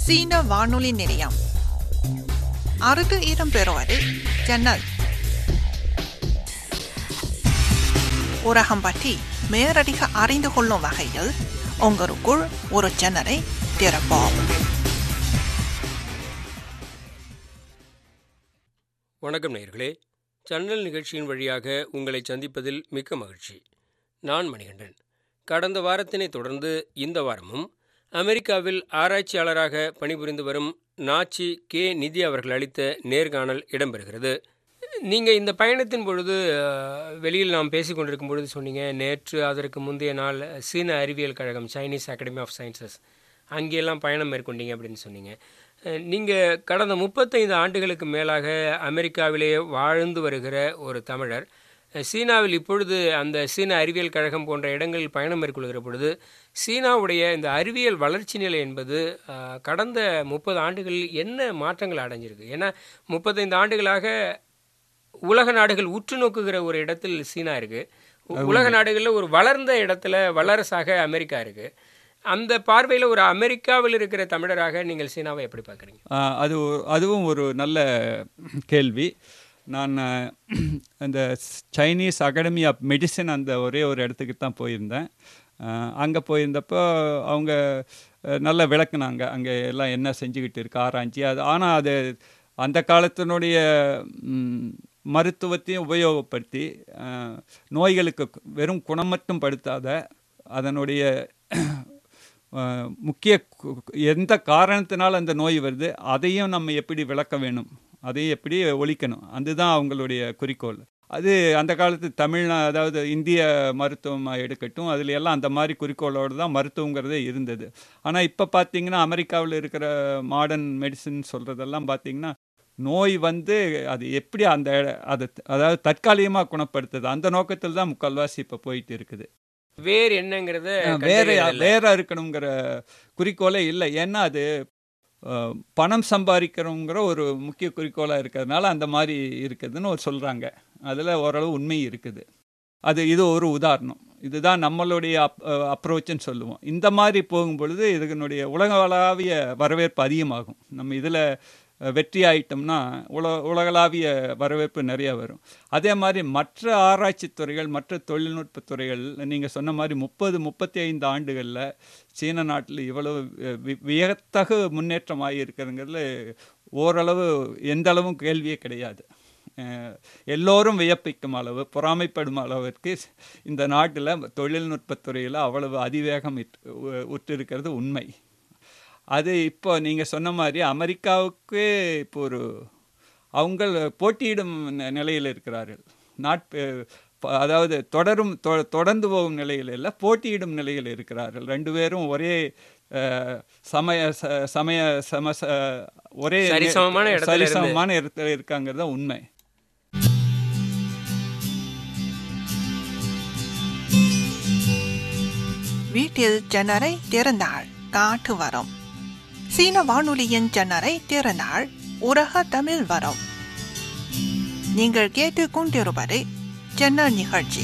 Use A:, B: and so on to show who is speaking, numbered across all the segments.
A: சீன வானொலி நிலையம் அறுது இடம்பெறுவது ஜன்னல் உலகம் பற்றி மேலதிக அறிந்து கொள்ளும் வகையில் உங்களுக்குள் ஒரு ஜன்னலை திறப்போம்
B: வணக்கம் நேயர்களே சன்னல் நிகழ்ச்சியின் வழியாக உங்களை சந்திப்பதில் மிக்க மகிழ்ச்சி நான் மணிகண்டன் கடந்த வாரத்தினை தொடர்ந்து இந்த வாரமும் அமெரிக்காவில் ஆராய்ச்சியாளராக பணிபுரிந்து வரும் நாச்சி கே நிதி அவர்கள் அளித்த நேர்காணல் இடம்பெறுகிறது நீங்கள் இந்த பயணத்தின் பொழுது அஹ், வெளியில் நாம் பேசிக் கொண்டிருக்கும் பொழுது சொன்னீங்க நேற்று அதற்கு முந்தைய நாள் சீன அறிவியல் கழகம் சைனீஸ் அகாடமி ஆஃப் சயின்சஸ் அங்கெல்லாம் பயணம் மேற்கொண்டீங்க அப்படின்னு சொன்னீங்க நீங்கள் கடந்த முப்பத்தைந்து ஆண்டுகளுக்கு மேலாக அமெரிக்காவிலே வாழ்ந்து வருகிற ஒரு தமிழர் அஹ், சீனாவில் இப்பொழுது அந்த சீன அறிவியல் கழகம் போன்ற இடங்களில் பயணம் மேற்கொள்கிற பொழுது சீனாவுடைய இந்த அறிவியல் வளர்ச்சி நிலை என்பது அஹ், கடந்த முப்பது ஆண்டுகளில் என்ன மாற்றங்கள் அடைஞ்சிருக்கு ஏன்னா முப்பத்தைந்து ஆண்டுகளாக உலக நாடுகள் உற்று நோக்குகிற ஒரு இடத்தில் சீனா இருக்கு உ- உலக நாடுகளில் ஒரு வளர்ந்த இடத்துல வல்லரசாக அமெரிக்கா இருக்கு அந்த பார்வையில் ஒரு அமெரிக்காவில் இருக்கிற தமிழராக நீங்கள் சீனாவை எப்படி பார்க்குறீங்க
C: ஆ, அது ஒ- அதுவும் ஒரு நல்ல கேள்வி நான் அஹ், அந்த சைனீஸ் அகாடமி ஆஃப் மெடிசன் அந்த ஒரே ஒரு இடத்துக்கு தான் போயிருந்தேன் அங்கே போயிருந்தப்போ அவங்க அஹ், நல்லா விளக்குனாங்க அங்கே எல்லாம் என்ன செஞ்சுக்கிட்டு இருக்கு ஆராய்ச்சி அது ஆனால் அது அந்த காலத்தினுடைய ம், மருத்துவத்தையும் உபயோகப்படுத்தி அஹ், நோய்களுக்கு வெறும் குணம் மட்டும் படுத்தாத அதனுடைய அஹ், முக்கிய கு- கு- எந்த காரணத்தினால் அந்த நோய் வருது அதையும் நம்ம எப்படி விளக்க வேணும் அதையும் எப்படி ஒழிக்கணும் அதுதான் அவங்களுடைய குறிக்கோள் அது அந்த காலத்து தமிழ்நா அதாவது இந்திய மருத்துவம் எடுக்கட்டும் அதுல எல்லாம் அந்த மாதிரி குறிக்கோளோடு தான் மருத்துவங்கிறதே இருந்தது ஆனால் இப்போ பார்த்தீங்கன்னா அமெரிக்காவில் இருக்கிற மாடர்ன் மெடிசின் சொல்கிறதெல்லாம் பார்த்தீங்கன்னா நோய் வந்து அது எப்படி அந்த அதை அதாவது தற்காலிகமாக குணப்படுத்துது அந்த நோக்கத்தில் தான் முக்கால்வாசி இப்போ போயிட்டு இருக்குது
B: வேறு என்னங்கிறத
C: வேற
B: கண்டறியறதில்ல.
C: வேற இருக்கணுங்கிற குறிக்கோளே இல்லை ஏன்னா அது அஹ், பணம் சம்பாதிக்கிறோங்கிற ஒரு முக்கிய குறிக்கோளாக இருக்கிறதுனால அந்த மாதிரி இருக்குதுன்னு ஒரு சொல்கிறாங்க அதில் ஓரளவு உண்மை இருக்குது அது இது ஒரு உதாரணம் இதுதான் நம்மளுடைய அப் அப்ரோச்சுன்னு சொல்லுவோம் இந்த மாதிரி போகும் பொழுது இதனுடைய உலகளாவிய வரவேற்பு அதிகமாகும் நம்ம இதில் வெற்றி ஆயிட்டோம்னா உல உலகளாவிய வரவேற்பு நிறைய வரும் அதே மாதிரி மற்ற ஆராய்ச்சித் துறைகள் மற்ற தொழில்நுட்பத் துறைகள் நீங்கள் சொன்ன மாதிரி முப்பது முப்பத்தி ஐந்து ஆண்டுகளில் சீன நாட்டில் இவ்வளவு அஹ், வி- வியத்தகு முன்னேற்றம் ஆகியிருக்கிறதுங்கிறதுல ஓரளவு எந்த அளவும் கேள்வியே கிடையாது அஹ், எல்லோரும் வியப்பிக்கும் அளவு பொறாமைப்படும் அளவிற்கு இந்த நாட்டில் தொழில்நுட்பத் துறையில் அவ்வளவு அதிவேகம் இட்- உ- உற்றிருக்கிறது உண்மை அது இப்போ நீங்கள் சொன்ன மாதிரி அமெரிக்காவுக்கு இப்போ ஒரு அவங்க போட்டியிடும் நி- நிலையில் இருக்கிறார்கள் நாட் ப- அதாவது தொடரும் தொ- தொடர்ந்து போகும் நிலையில் இல்லை போட்டியிடும் நிலையில் இருக்கிறார்கள் ரெண்டு பேரும் ஒரே அஹ், சமய ச- சமய சம ச- ஒரே நி-
B: சரிசமமான இடத்துல இருந்து.
C: சரிசமமான இடத்துல இருக்காங்கிறது தான் உண்மை
A: வீட்டில் ஜன்னரை திறந்தாள் காற்று வரும் சீன வானொலியின் ஜன்னரை திறந்தாள் உலக தமிழ் வரும் நீங்கள் கேட்டுக் கொண்டிருப்பது ஜன்னல் நிகழ்ச்சி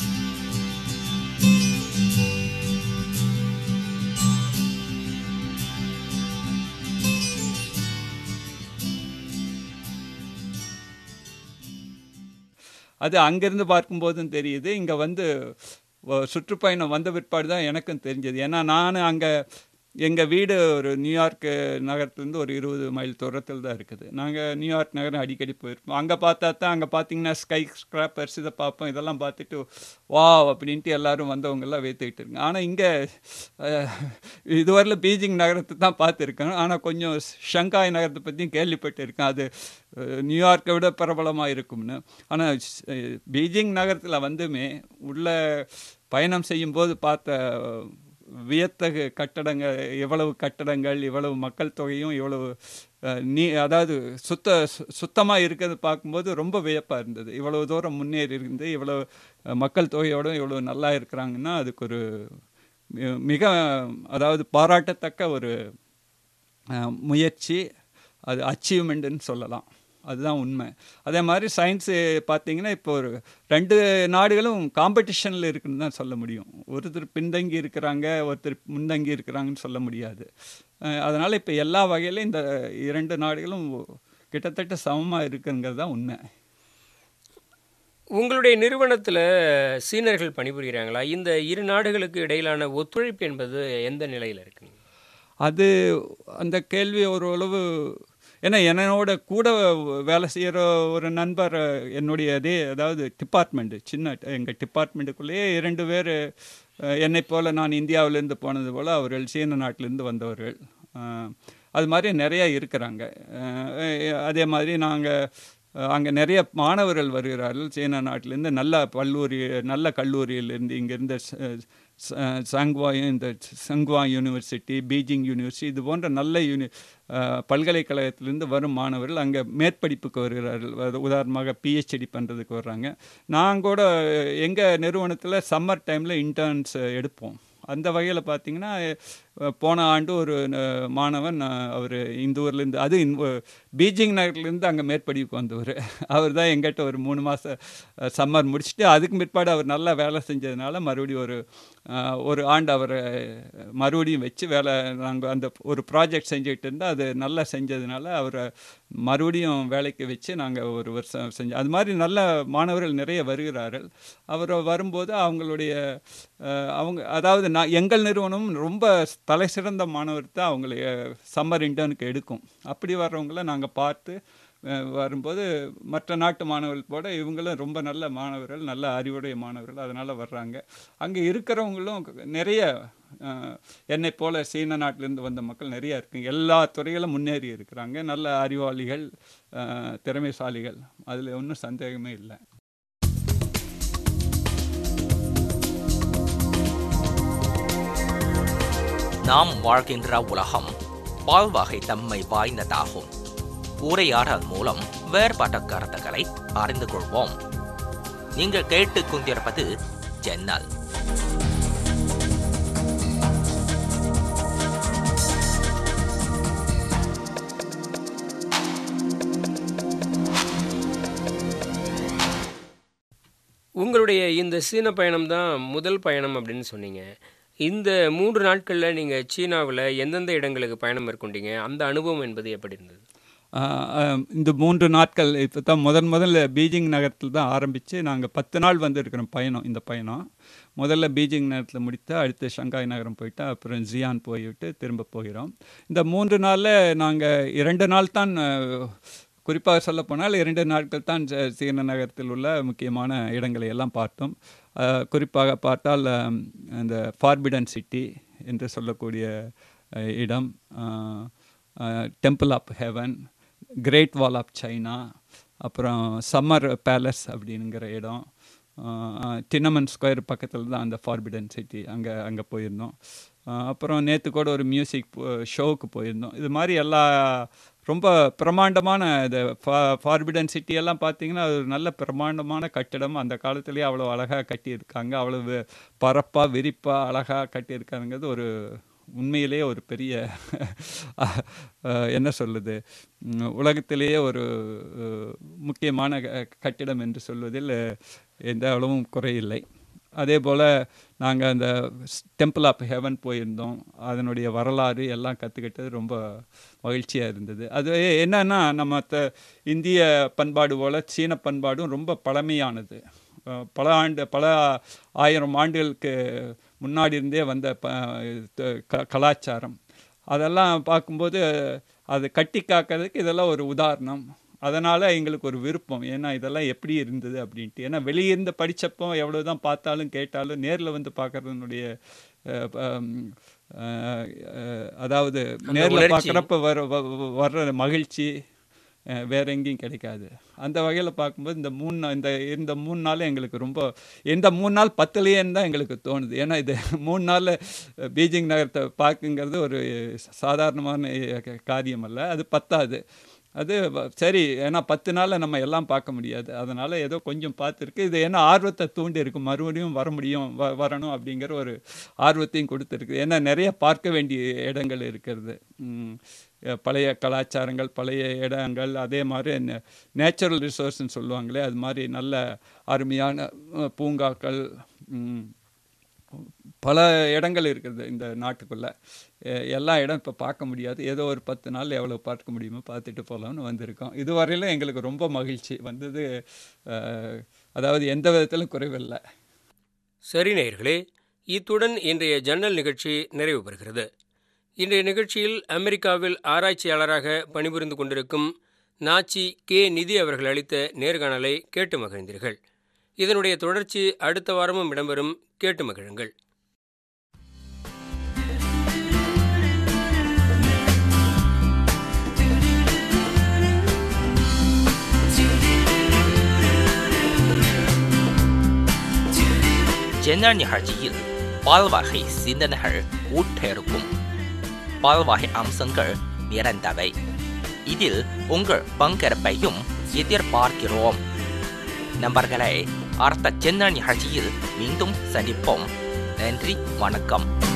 C: அது அங்கேருந்து பார்க்கும்போதும் தெரியுது இங்கே வந்து ஒ- சுற்றுப்பயணம் வந்த பிற்பாடு தான் எனக்கும் தெரிஞ்சது ஏன்னா நான் அங்கே எங்கள் வீடு ஒரு நியூயார்க்கு நகரத்துலேருந்து ஒரு இருபது மைல் தூரத்தில் தான் இருக்குது நாங்கள் நியூயார்க் நகரம் அடிக்கடி போயிருப்போம் அங்கே பார்த்தா தான் அங்கே பார்த்தீங்கன்னா ஸ்கை ஸ்கிராப்பர்ஸ் இதை பார்ப்போம் இதெல்லாம் பார்த்துட்டு வா அப்படின்ட்டு எல்லாரும் வந்தவங்கெல்லாம் வேத்துக்கிட்டு இருங்க ஆனால் இங்கே இதுவரையில் பீஜிங் நகரத்தை தான் பார்த்துருக்கேன் ஆனால் கொஞ்சம் ஷங்காய் நகரத்தை பற்றியும் கேள்விப்பட்டிருக்கேன் அது அஹ், நியூயார்க்கை விட பிரபலமாக இருக்கும்னு ஆனால் பீஜிங் நகரத்தில் வந்துமே உள்ள பயணம் செய்யும்போது பார்த்த வியத்தகு கட்டடங்கள் எவ்வளவு கட்டடங்கள் இவ்வளவு மக்கள் தொகையும் இவ்வளவு அஹ், நீ அதாவது சுத்த சு- சுத்தமாக இருக்கிறது பார்க்கும்போது ரொம்ப வியப்பாக இருந்தது இவ்வளவு தூரம் முன்னேறி இருந்து இவ்வளவு அஹ், மக்கள் தொகையோட இவ்வளவு நல்லா இருக்கிறாங்கன்னா அதுக்கு ஒரு மி- மிக அதாவது பாராட்டத்தக்க ஒரு அஹ், முயற்சி அது அச்சீவ்மெண்ட்டுன்னு சொல்லலாம் அதுதான் உண்மை அதே மாதிரி சயின்ஸு பார்த்தீங்கன்னா இப்போ ஒரு ரெண்டு நாடுகளும் காம்படிஷனில் இருக்குன்னு தான் சொல்ல முடியும் ஒருத்தர் பின்தங்கி இருக்கிறாங்க ஒருத்தர் முன்தங்கி இருக்கிறாங்கன்னு சொல்ல முடியாது அதனால் இப்போ எல்லா வகையிலும் இந்த இரண்டு நாடுகளும் கிட்டத்தட்ட சமமாக இருக்குங்கிறது தான் உண்மை
B: உங்களுடைய நிறுவனத்தில் சீனர்கள் பணிபுரிகிறாங்களா இந்த இரு நாடுகளுக்கு இடையிலான ஒத்துழைப்பு என்பது எந்த நிலையில் இருக்குங்க
C: அது அந்த கேள்வி ஓரளவு ஏன்னா என்னோட கூட வேலை செய்கிற ஒரு நண்பர் என்னுடைய அதே அதாவது டிபார்ட்மெண்ட்டு சின்ன எங்கள் டிபார்ட்மெண்ட்டுக்குள்ளேயே இரண்டு பேர் என்னை போல் நான் இந்தியாவிலேருந்து போனது போல் அவர்கள் சீன நாட்டிலேருந்து வந்தவர்கள் அது மாதிரி நிறையா இருக்கிறாங்க அதே மாதிரி நாங்கள் அங்கே நிறைய மாணவர்கள் வருகிறார்கள் சீனா நாட்டிலேருந்து நல்ல பல்லூரி நல்ல கல்லூரியிலேருந்து இங்கேருந்து சங்வா இந்த சங்வா யூனிவர்சிட்டி பீஜிங் யூனிவர்சிட்டி இது போன்ற நல்ல யூனி பல்கலைக்கழகத்திலேருந்து வரும் மாணவர்கள் அங்கே மேற்படிப்புக்கு வருகிறார்கள் உதாரணமாக பிஹெச்டி பண்ணுறதுக்கு வர்றாங்க நான் கூட எங்கள் நிறுவனத்தில் சம்மர் டைமில் இன்டர்ன்ஸ் எடுப்போம் அந்த வகையில் பார்த்தீங்கன்னா போன ஆண்டு ஒரு மாணவன் அவர் இந்த ஊர்லேருந்து அது பீஜிங் நகர்லேருந்து அங்கே மேற்படிவுக்கு வந்தவர் அவர் தான் எங்கிட்ட ஒரு மூணு மாதம் சம்மர் முடிச்சுட்டு அதுக்கு பிற்பாடு அவர் நல்லா வேலை செஞ்சதுனால மறுபடியும் ஒரு ஒரு ஆண்டு அவரை மறுபடியும் வச்சு வேலை நாங்கள் அந்த ஒரு ப்ராஜெக்ட் செஞ்சுக்கிட்டு இருந்தால் அது நல்லா செஞ்சதுனால அவரை மறுபடியும் வேலைக்கு வச்சு நாங்கள் ஒரு வருஷம் செஞ்சோம் அது மாதிரி நல்ல மாணவர்கள் நிறைய வருகிறார்கள் அவர் வரும்போது அவங்களுடைய அவங்க அதாவது நான் எங்கள் நிறுவனம் ரொம்ப தலை சிறந்த மாணவர் தான் அவங்களை சம்மர் இன்டர்னுக்கு எடுக்கும் அப்படி வர்றவங்கள நாங்கள் பார்த்து வரும்போது மற்ற நாட்டு மாணவர்கள் போட இவங்களும் ரொம்ப நல்ல மாணவர்கள் நல்ல அறிவுடைய மாணவர்கள் அதனால் வர்றாங்க அங்கே இருக்கிறவங்களும் நிறைய என்னை போல் சீன நாட்டிலேருந்து வந்த மக்கள் நிறைய இருக்குங்க எல்லா துறையிலும் முன்னேறி இருக்கிறாங்க நல்ல அறிவாளிகள் திறமைசாலிகள் அதில் ஒன்றும் சந்தேகமே இல்லை
D: நாம் வாழ்கின்ற உலகம் பால்வகை தம்மை வாய்ந்ததாகும் உரையாடல் மூலம் வேறுபட்ட கருத்துக்களை அறிந்து கொள்வோம் நீங்கள் கேட்டுக் கொண்டிருப்பது ஜன்னல்
B: உங்களுடைய இந்த சீன பயணம் தான் முதல் பயணம் அப்படின்னு சொன்னீங்க இந்த மூன்று நாட்களில் நீங்கள் சீனாவில் எந்தெந்த இடங்களுக்கு பயணம் மேற்கொண்டீங்க அந்த அனுபவம் என்பது எப்படி இருந்தது
C: இந்த மூன்று நாட்கள் இப்போ தான் முதன் முதல்ல பீஜிங் நகரத்தில் தான் ஆரம்பித்து நாங்கள் பத்து நாள் வந்துருக்கிறோம் பயணம் இந்த பயணம் முதல்ல பீஜிங் நகரத்தில் முடித்து அடுத்து ஷங்காய் நகரம் போயிட்டு அப்புறம் ஜியான் போய்விட்டு திரும்ப போகிறோம் இந்த மூன்று நாளில் நாங்கள் இரண்டு நாள் தான் குறிப்பாக சொல்லப்போனால் இரண்டு நாட்கள் தான் சீன நகரத்தில் உள்ள முக்கியமான இடங்களை எல்லாம் பார்த்தோம் குறிப்பாக பார்த்தால் இந்த ஃபார்பிடன் சிட்டி என்று சொல்லக்கூடிய இடம் temple of heaven great wall of China அப்புறம் சம்மர் பேலஸ் அப்படிங்கிற இடம் டின்னமன் ஸ்கொயர் பக்கத்தில் தான் அந்த ஃபார்பிடன் சிட்டி அங்கே அங்கே போயிருந்தோம் அப்புறம் நேற்று கூட ஒரு மியூசிக் ஷோவுக்கு போயிருந்தோம் இது மாதிரி எல்லா ரொம்ப பிரமாண்டமான இந்த ஃபா ஃபார்பிடன் சிட்டியெல்லாம் பார்த்தீங்கன்னா அது ஒரு நல்ல பிரமாண்டமான கட்டிடம் அந்த காலத்துலேயே அவ்வளோ அழகாக கட்டியிருக்காங்க அவ்வளோ பரப்பாக விரிப்பாக அழகாக கட்டியிருக்காங்கிறது ஒரு உண்மையிலேயே ஒரு பெரிய என்ன சொல்லுது உலகத்திலேயே ஒரு முக்கியமான கட்டிடம் என்று சொல்வதில் எந்த அளவும் குறையில்லை அதே போல் நாங்கள் அந்த டெம்பிள் ஆஃப் ஹெவன் போயிருந்தோம் அதனுடைய வரலாறு எல்லாம் கற்றுக்கிட்டது ரொம்ப மகிழ்ச்சியாக இருந்தது அது என்னன்னா நம்ம த இந்திய பண்பாடு போல் சீன பண்பாடும் ரொம்ப பழமையானது பல ஆண்டு பல ஆயிரம் ஆண்டுகளுக்கு முன்னாடி இருந்தே வந்த ப க கலாச்சாரம் அதெல்லாம் பார்க்கும்போது அது கட்டி காக்கிறதுக்கு இதெல்லாம் ஒரு உதாரணம் அதனால் எங்களுக்கு ஒரு விருப்பம் ஏன்னா இதெல்லாம் எப்படி இருந்தது அப்படின்ட்டு ஏன்னா வெளியிருந்து படித்தப்போ எவ்வளோ தான் பார்த்தாலும் கேட்டாலும் நேரில் வந்து பார்க்குறதுனுடைய அதாவது நேரில் பார்க்குறப்ப வர வர்ற மகிழ்ச்சி வேற எங்கேயும் கிடைக்காது அந்த வகையில் பார்க்கும்போது இந்த மூணு இந்த இந்த மூணு நாள் எங்களுக்கு ரொம்ப இந்த மூணு நாள் பத்துலேயேன்னு தான் எங்களுக்கு தோணுது ஏன்னா இது மூணு நாளில் பீஜிங் நகரத்தை பார்க்குங்கிறது ஒரு சாதாரணமான காரியம் அல்ல அது பத்தாது அது வ- சரி ஏன்னா பத்து நாளில் நம்ம எல்லாம் பார்க்க முடியாது அதனால் ஏதோ கொஞ்சம் பார்த்துருக்கு இது என்ன ஆர்வத்தை தூண்டி இருக்கு மறுபடியும் வர முடியும் வ வரணும் அப்படிங்கிற ஒரு ஆர்வத்தையும் கொடுத்துருக்கு ஏன்னா நிறைய பார்க்க வேண்டிய இடங்கள் இருக்கிறது ம், அஹ் பழைய கலாச்சாரங்கள் பழைய இடங்கள் அதே மாதிரி நேச்சுரல் ரிசோர்ஸ்னு சொல்லுவாங்களே அது மாதிரி நல்ல அருமையான அஹ், பூங்காக்கள் ம், பல இடங்கள் இருக்குது இந்த நாட்டுக்குள்ளே எல்லா இடம் இப்போ பார்க்க முடியாது ஏதோ ஒரு பத்து நாள் எவ்வளோ பார்க்க முடியுமோ பார்த்துட்டு போகலாம்னு வந்திருக்கோம் இதுவரையிலும் எங்களுக்கு ரொம்ப மகிழ்ச்சி வந்தது அஹ், அதாவது எந்த விதத்திலும் குறைவில்லை
B: சரி நேயர்களே இத்துடன் இன்றைய ஜன்னல் நிகழ்ச்சி நிறைவு பெறுகிறது இன்றைய நிகழ்ச்சியில் அமெரிக்காவில் ஆராய்ச்சியாளராக பணிபுரிந்து கொண்டிருக்கும் நாச்சி கே நிதி அவர்கள் அளித்த நேர்காணலை கேட்டு மகிழ்ந்தீர்கள் இதனுடைய தொடர்ச்சி அடுத்த வாரமும் இடம்பெறும் கேட்டு மகிழுங்கள்
D: ஜென்னர் நிகழ்ச்சியில் பால்வகை சிந்தனைகள் ஊட்டெடுக்கும் பால்வகை அம்சங்கள் நிறைந்தவை இதில் உங்கள் பங்கேற்பையும் எதிர்பார்க்கிறோம் நண்பர்களே அடுத்த ஜென்னர் நிகழ்ச்சியில் மீண்டும் சந்திப்போம் நன்றி வணக்கம்